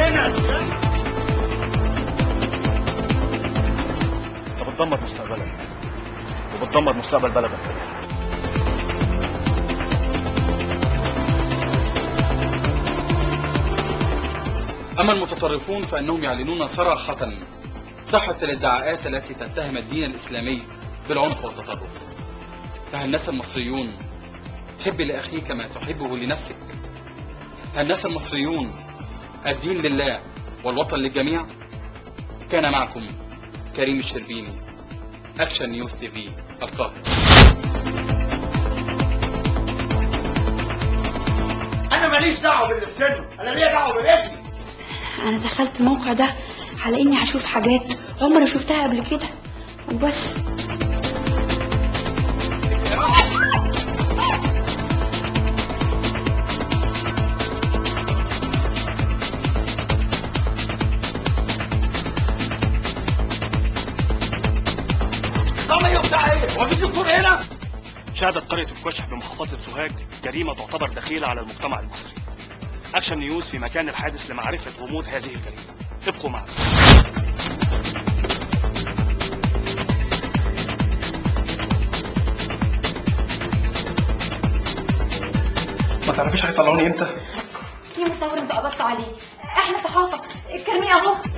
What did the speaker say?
هنا انت بتدمر مستقبلك وبتدمر مستقبل بلدك أما المتطرفون فإنهم يعلنون صراحة صحة الادعاءات التي تتهم الدين الإسلامي بالعنف والتطرف فهالناس المصريون حب لأخيك ما تحبه لنفسك هالناس المصريون الدين لله والوطن للجميع كان معكم كريم الشربيني أكشن نيوز تي في القاهرة انا ماليش دعوه باللي في سنه انا ليا دعوه بابني انا دخلت الموقع ده على اني هشوف حاجات عمري شفتها قبل كده وبس طب ايه بتاع ايه هو في دكتور هنا شهدت قرية الكشح بمحافظة سوهاج جريمة تعتبر دخيلة على المجتمع المصري أكشن نيوز في مكان الحادث لمعرفة غموض هذه الجريمة ابقوا معنا ما تعرفيش هيطلعوني امتى في مصور انت قبضت عليه احنا صحافه الكرمي اهو